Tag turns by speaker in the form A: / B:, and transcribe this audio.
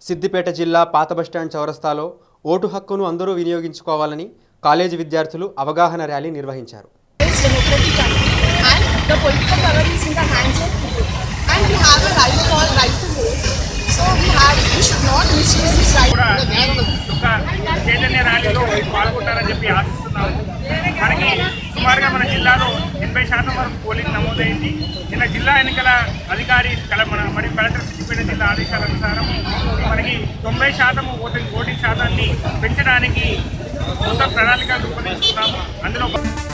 A: సిద్దిపేట జిల్లా పాత బస్టాండ్ చౌరస్తాలో ఓటు హక్కును అందరూ వినియోగించుకోవాలని కాలేజీ విద్యార్థులు అవగాహన ర్యాలీ నిర్వహించారు
B: It's democratic country and the political power is in the hands of people. And we have a right called right to vote. So we have we should not misuse this right.
C: కూడా ఒక చైతన్య ర్యాలీలో పాల్గొంటారని చెప్పి ఆశిస్తున్నాము మనకి సుమారుగా మన జిల్లాలో ఎనభై శాతం వరకు పోలింగ్ నమోదైంది నిన్న జిల్లా ఎన్నికల అధికారి కల మన మరియు కలెక్టర్ సిద్దిపేట జిల్లా ఆదేశాల అనుసారం మనకి తొంభై శాతం ఓటింగ్ ఓటింగ్ శాతాన్ని పెంచడానికి కొత్త ప్రణాళిక రూపొందించుకున్నాము అందులో